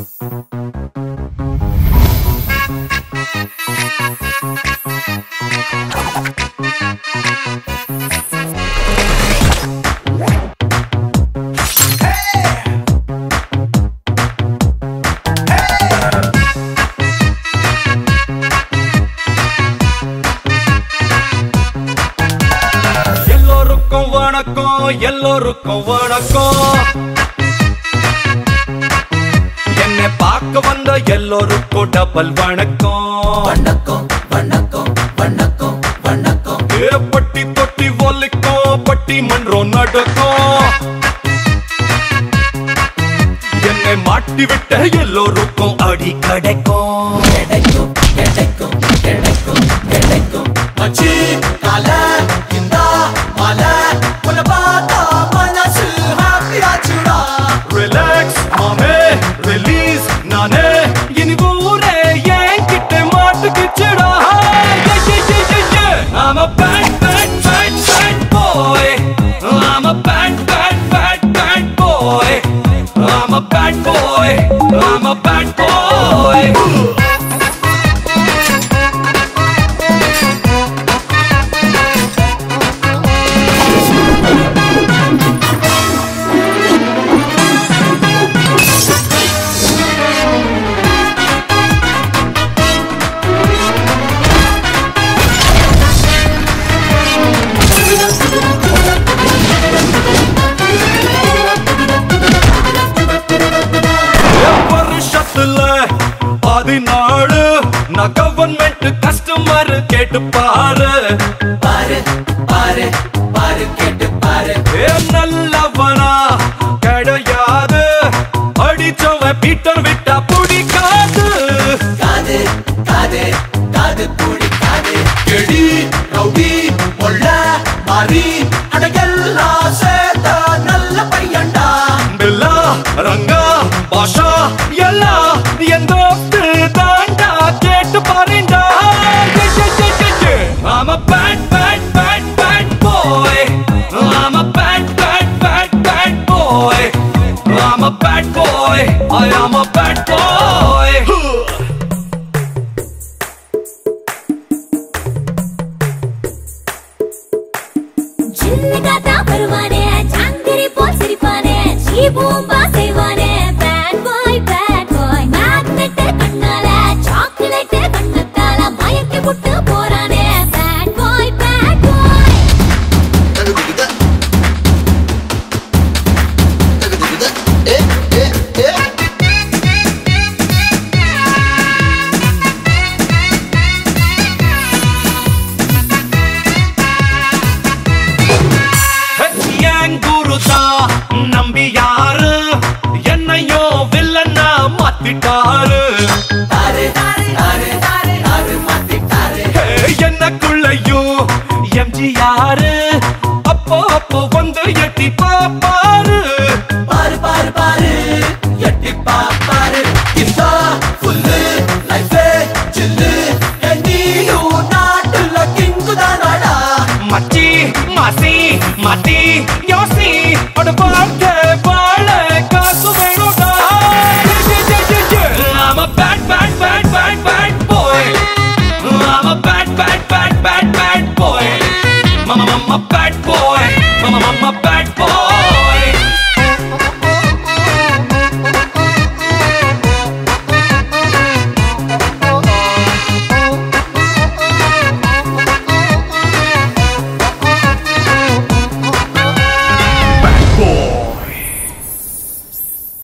எல்லோருக்கும் வணக்கம் எல்லோருக்கும் வணக்கம் என்னை பார்க்க வந்த எல்லோருக்கும் டபுள் வணக்கம் வணக்கம் வணக்கம் வணக்கம் வணக்கம் ஏ பட்டி தொட்டி ஒலிக்கும் பட்டி மன்றம் நடக்கும் என்னை மாட்டி விட்ட எல்லோருக்கும் அடி கிடைக்கும் கிடைக்கும் கிடைக்கும் கிடைக்கும் கிடைக்கும் மச்சி கால இந்த மலை உன்னை பார்த்தா மனசு ஹாப்பி ஆச்சுடா ரிலாக்ஸ் மாமே ரிலீஸ் நானே இனி ஊரே என் கிட்ட மாட்டுக்குச்சுடா I'm a bad, bad, bad, bad boy. I'm a bad, bad, bad, bad boy. I'm a bad boy. I'm a bad boy. வருஷத்துல பதினாலு நான் கவர்மெண்ட் கஸ்டமர் கேட்டு பாரு பாரு பாரு பாரு கேட்டு பாரு ஏ நல்லவனா கிடையாது அடிச்சவன் பீட்டர் விட்டா பிடிக்காது காது காது காது கூடி காது எடி ரவுடி முள்ள மாறி அடையெல்லாம் சேர்த்த நல்ல பையன்டா பில்லா ரங்கா பாஷா எல்லாம் என் தோஸ்து தாண்டா கேட்டு பாருண்டா I'm a bad, bad, bad, bad boy. I'm a bad, bad, bad, bad boy. I'm a bad boy. I am a bad boy. சின்னதாத்தா வருவானே சங்கரி போல் சிரிப்பானே ஜீபூம்பா செய்வானே bad boy bad boy magnet கண்ணால சாக்லேட் கண்ணத்தால மயக்கி விட்டு போறானே பேட் பாய் பேட் பாய் என் குருதா நம்பி யாரு என்னையோ வில்லன்னா மாத்திட்டாரு தாரு தாரு தாரு தாரு மாத்திட்டாரு எனக்குள்ளையும் எம்ஜிஆரு அப்போ அப்போ வந்து எட்டி பாப்பாரு பாரு பாரு பாரு எட்டி பாப்பாரு